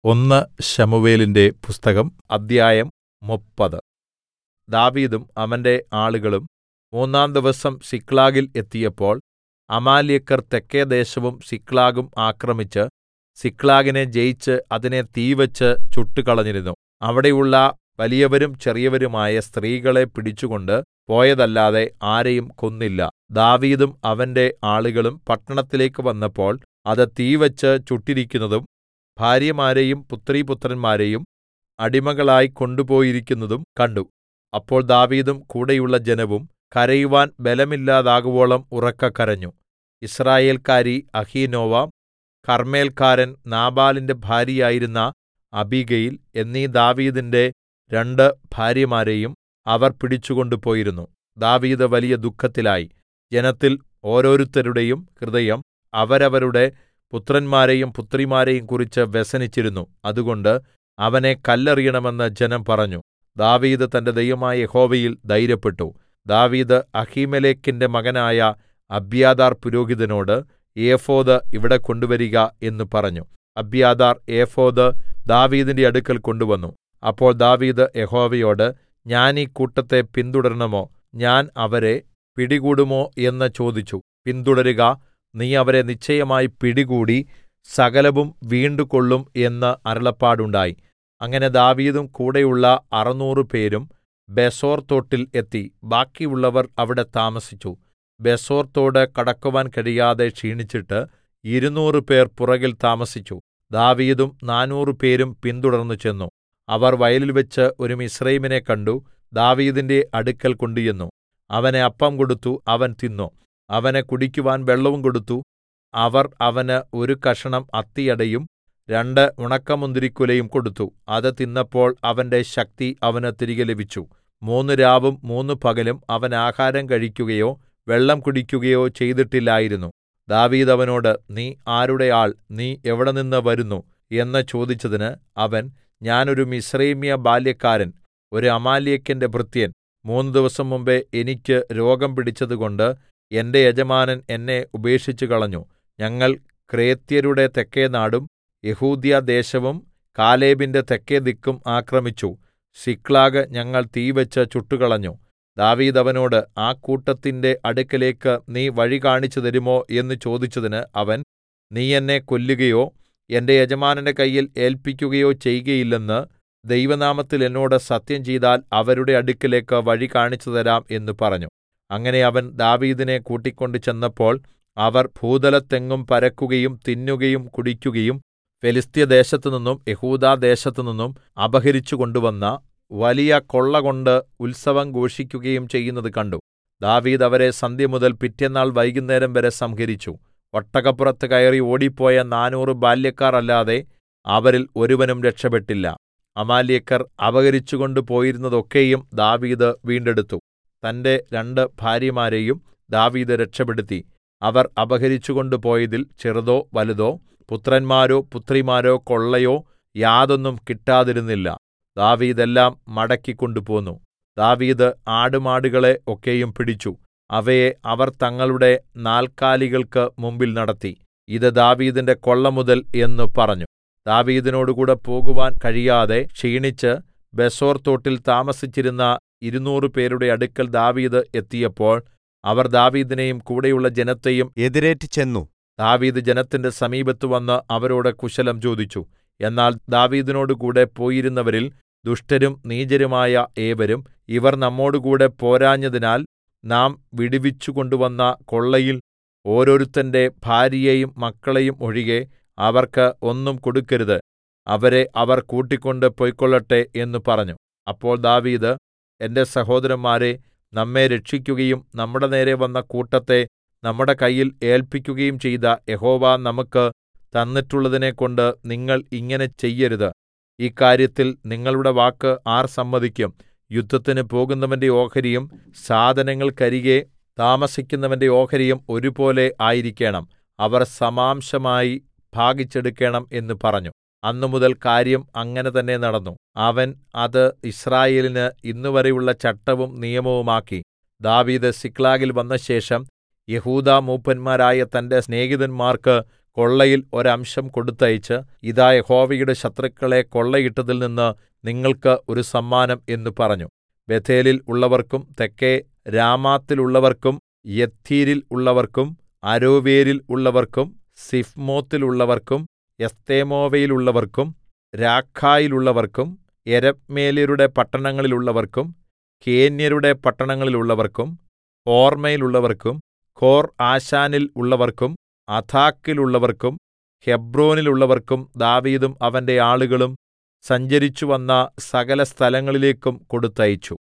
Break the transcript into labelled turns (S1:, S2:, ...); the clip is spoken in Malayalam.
S1: ഒന്ന് ശമൂവേലിന്റെ പുസ്തകം അദ്ധ്യായം മുപ്പത് ദാവീദും അവന്റെ ആളുകളും മൂന്നാം ദിവസം സിക്ലാഗിൽ എത്തിയപ്പോൾ അമാലേക്യർ തെക്കെ ദേശവും സിക്ലാഗും ആക്രമിച്ച് സിക്ലാഗിനെ ജയിച്ച് അതിനെ തീവെച്ച് ചുട്ടുകളഞ്ഞിരുന്നു അവിടെയുള്ള വലിയവരും ചെറിയവരുമായ സ്ത്രീകളെ പിടിച്ചുകൊണ്ട് പോയതല്ലാതെ ആരെയും കൊന്നില്ല ദാവീദും അവന്റെ ആളുകളും പട്ടണത്തിലേക്ക് വന്നപ്പോൾ അത് തീവെച്ച് ചുട്ടിരിക്കുന്നതും ഭാര്യമാരെയും പുത്രീപുത്രന്മാരെയും അടിമകളായി കൊണ്ടുപോയിരിക്കുന്നതും കണ്ടു അപ്പോൾ ദാവീദും കൂടെയുള്ള ജനവും കരയുവാൻ ബലമില്ലാതാകുവോളം ഉറക്കെ കരഞ്ഞു യിസ്രായേൽക്കാരി അഹീനോവാം കർമ്മേൽക്കാരൻ നാബാലിന്റെ ഭാര്യയായിരുന്ന അബീഗയിൽ എന്നീ ദാവീദിന്റെ രണ്ട് ഭാര്യമാരെയും അവർ പിടിച്ചുകൊണ്ട് പോയിരുന്നു ദാവീദ് വലിയ ദുഃഖത്തിലായി ജനത്തിൽ ഓരോരുത്തരുടെയും ഹൃദയം അവരവരുടെ പുത്രന്മാരെയും പുത്രിമാരെയും കുറിച്ച് വ്യസനിച്ചിരുന്നു അതുകൊണ്ട് അവനെ കല്ലെറിയണമെന്ന് ജനം പറഞ്ഞു ദാവീദ് തന്റെ ദൈവമായ യഹോവയിൽ ധൈര്യപ്പെട്ടു ദാവീദ് അഹീമേലെക്കിന്റെ മകനായ അബ്യാഥാർ പുരോഹിതനോട് ഏഫോദ് ഇവിടെ കൊണ്ടുവരിക എന്ന് പറഞ്ഞു അബ്യാഥാർ ഏഫോദ് ദാവീദിന്റെ അടുക്കൽ കൊണ്ടുവന്നു അപ്പോൾ ദാവീദ് യഹോവയോട് ഞാൻ ഈ കൂട്ടത്തെ പിന്തുടരണമോ ഞാൻ അവരെ പിടികൂടുമോ എന്ന് ചോദിച്ചു പിന്തുടരുക നീ അവരെ നിശ്ചയമായി പിടികൂടി സകലവും വീണ്ടുകൊള്ളും എന്ന് അരുളപ്പാടുണ്ടായി അങ്ങനെ ദാവീദും കൂടെയുള്ള അറുനൂറ് പേരും ബെസോർ തോട്ടിൽ എത്തി ബാക്കിയുള്ളവർ അവിടെ താമസിച്ചു ബെസോർ തോട് കടക്കുവാൻ കഴിയാതെ ക്ഷീണിച്ചിട്ട് ഇരുനൂറ് പേർ പുറകിൽ താമസിച്ചു ദാവീദും നാനൂറ് പേരും പിന്തുടർന്നു ചെന്നു അവർ വയലിൽവെച്ച് ഒരു മിസ്രയീമിനെ കണ്ടു ദാവീദിന്റെ അടുക്കൽ കൊണ്ടുചെന്നു അവന് അപ്പം കൊടുത്തു അവൻ തിന്നു അവന് കുടിക്കുവാൻ വെള്ളവും കൊടുത്തു അവർ അവന് ഒരു കഷണം അത്തിയടയും രണ്ട് ഉണക്കമുന്തിരിക്കുലയും കൊടുത്തു അത് തിന്നപ്പോൾ അവന്റെ ശക്തി അവന് തിരികെ ലഭിച്ചു മൂന്ന് രാവും മൂന്ന് പകലും അവൻ ആഹാരം കഴിക്കുകയോ വെള്ളം കുടിക്കുകയോ ചെയ്തിട്ടില്ലായിരുന്നു ദാവീദ് അവനോട് നീ ആരുടെ ആൾ നീ എവിടെനിന്ന് വരുന്നു എന്ന് ചോദിച്ചതിന് അവൻ ഞാൻ ഒരു മിസ്രയീമ്യ ബാല്യക്കാരൻ ഒരു അമാലേക്യന്റെ ഭൃത്യൻ മൂന്ന് ദിവസം മുമ്പെ എനിക്ക് രോഗം പിടിച്ചതുകൊണ്ട് എന്റെ യജമാനൻ എന്നെ ഉപേക്ഷിച്ചു കളഞ്ഞു ഞങ്ങൾ ക്രേത്യരുടെ തെക്കേനാടും യെഹൂദ്യദേശവും കാലേബിന്റെ തെക്കെ ദിക്കും ആക്രമിച്ചു സിക്ലാഗ് ഞങ്ങൾ തീവെച്ച് ചുട്ടുകളഞ്ഞു ദാവീദ് അവനോട് ആ കൂട്ടത്തിന്റെ അടുക്കലേക്ക് നീ വഴി കാണിച്ചു തരുമോ എന്ന് ചോദിച്ചതിന് അവൻ നീ എന്നെ കൊല്ലുകയോ എന്റെ യജമാനന്റെ കയ്യിൽ ഏല്പിക്കുകയോ ചെയ്കയില്ലെന്ന് ദൈവനാമത്തിൽ എന്നോട് സത്യം ചെയ്താൽ അവരുടെ അടുക്കലേക്ക് വഴി കാണിച്ചു തരാം എന്ന് പറഞ്ഞു അങ്ങനെ അവൻ ദാവീദിനെ കൂട്ടിക്കൊണ്ട് ചെന്നപ്പോൾ അവർ ഭൂതലത്തെങ്ങും പരക്കുകയും തിന്നുകയും കുടിക്കുകയും ഫെലിസ്ത്യദേശത്തുനിന്നും യഹൂദാദേശത്തുനിന്നും അപഹരിച്ചു കൊണ്ടുവന്ന വലിയ കൊള്ളകൊണ്ട് ഉത്സവം ഘോഷിക്കുകയും ചെയ്യുന്നത് കണ്ടു ദാവീദ് അവരെ സന്ധ്യമുതൽ പിറ്റെന്നാൾ വൈകുന്നേരം വരെ സംഹരിച്ചു ഒട്ടകപ്പുറത്ത് കയറി ഓടിപ്പോയ നാനൂറ് ബാല്യക്കാർ അല്ലാതെ അവരിൽ ഒരുവനും രക്ഷപ്പെട്ടില്ല അമാല്യക്കർ അപഹരിച്ചുകൊണ്ട് പോയിരുന്നതൊക്കെയും ദാവീദ് വീണ്ടെടുത്തു തന്റെ രണ്ട് ഭാര്യമാരെയും ദാവീദ് രക്ഷപ്പെടുത്തി അവർ അപഹരിച്ചുകൊണ്ട് പോയതിൽ ചെറുതോ വലുതോ പുത്രന്മാരോ പുത്രിമാരോ കൊള്ളയോ യാതൊന്നും കിട്ടാതിരുന്നില്ല ദാവീദ് എല്ലാം മടക്കിക്കൊണ്ടുപോന്നു ദാവീദ് ആടുമാടുകളെ ഒക്കെയും പിടിച്ചു അവയെ അവർ തങ്ങളുടെ നാൽക്കാലികൾക്ക് മുമ്പിൽ നടത്തി ഇത് ദാവീദിന്റെ കൊള്ള മുതൽ എന്ന് പറഞ്ഞു ദാവീദിനോടുകൂടെ പോകുവാൻ കഴിയാതെ ക്ഷീണിച്ച് ബെസോർ തോട്ടിൽ താമസിച്ചിരുന്ന ഇരുനൂറ് പേരുടെ അടുക്കൽ ദാവീദ് എത്തിയപ്പോൾ അവർ ദാവീദിനെയും കൂടെയുള്ള ജനത്തെയും
S2: എതിരേറ്റ് ചെന്നു
S1: ദാവീദ് ജനത്തിന്റെ സമീപത്ത് വന്ന് അവരോട് കുശലം ചോദിച്ചു എന്നാൽ ദാവീദിനോടുകൂടെ പോയിരുന്നവരിൽ ദുഷ്ടരും നീചരുമായ ഏവരും ഇവർ നമ്മോടുകൂടെ പോരാഞ്ഞതിനാൽ നാം വിടുവിച്ചു കൊണ്ടുവന്ന കൊള്ളയിൽ ഓരോരുത്തന്റെ ഭാര്യയെയും മക്കളെയും ഒഴികെ അവർക്ക് ഒന്നും കൊടുക്കരുത് അവരെ അവർ കൂട്ടിക്കൊണ്ട് പൊയ്ക്കൊള്ളട്ടെ എന്ന് പറഞ്ഞു അപ്പോൾ ദാവീദ് എന്റെ സഹോദരന്മാരെ നമ്മെ രക്ഷിക്കുകയും നമ്മുടെ നേരെ വന്ന കൂട്ടത്തെ നമ്മുടെ കയ്യിൽ ഏല്പിക്കുകയും ചെയ്ത യഹോവ നമുക്ക് തന്നിട്ടുള്ളതിനെക്കൊണ്ട് നിങ്ങൾ ഇങ്ങനെ ചെയ്യരുത് ഈ കാര്യത്തിൽ നിങ്ങളുടെ വാക്ക് ആർ സമ്മതിക്കും യുദ്ധത്തിന് പോകുന്നവന്റെ ഓഹരിയും സാധനങ്ങൾക്കരികെ താമസിക്കുന്നവന്റെ ഓഹരിയും ഒരുപോലെ ആയിരിക്കണം അവർ സമാംശമായി ഭാഗിച്ചെടുക്കണം എന്ന് പറഞ്ഞു അന്നുമുതൽ കാര്യം അങ്ങനെ തന്നെ നടന്നു അവൻ അത് ഇസ്രായേലിന് ഇന്നുവരെയുള്ള ചട്ടവും നിയമവുമാക്കി ദാവീദ് സിക്ലാഗിൽ വന്നശേഷം യെഹൂദാ മൂപ്പന്മാരായ തന്റെ സ്നേഹിതന്മാർക്ക് കൊള്ളയിൽ ഒരംശം കൊടുത്തയച്ച് ഇതാ യഹോവയുടെ ശത്രുക്കളെ കൊള്ളയിട്ടതിൽ നിന്ന് നിങ്ങൾക്ക് ഒരു സമ്മാനം എന്ന് പറഞ്ഞു ബേഥേലിൽ ഉള്ളവർക്കും തെക്കെ രാമാത്തിലുള്ളവർക്കും യത്തീരിൽ ഉള്ളവർക്കും അരോവേരിൽ ഉള്ളവർക്കും സിഫ്മോത്തിലുള്ളവർക്കും എസ്തെമോവയിലുള്ളവർക്കും രാഖായിലുള്ളവർക്കും യെരബ്മേല്യരുടെ പട്ടണങ്ങളിലുള്ളവർക്കും കേന്യരുടെ പട്ടണങ്ങളിലുള്ളവർക്കും ഹോർമ്മയിലുള്ളവർക്കും ഹോർ ആശാനിൽ ഉള്ളവർക്കും അഥാക്കിലുള്ളവർക്കും ഹെബ്രോനിലുള്ളവർക്കും ദാവീദും അവന്റെ ആളുകളും സഞ്ചരിച്ചുവന്ന സകലസ്ഥലങ്ങളിലേക്കും കൊടുത്തയച്ചു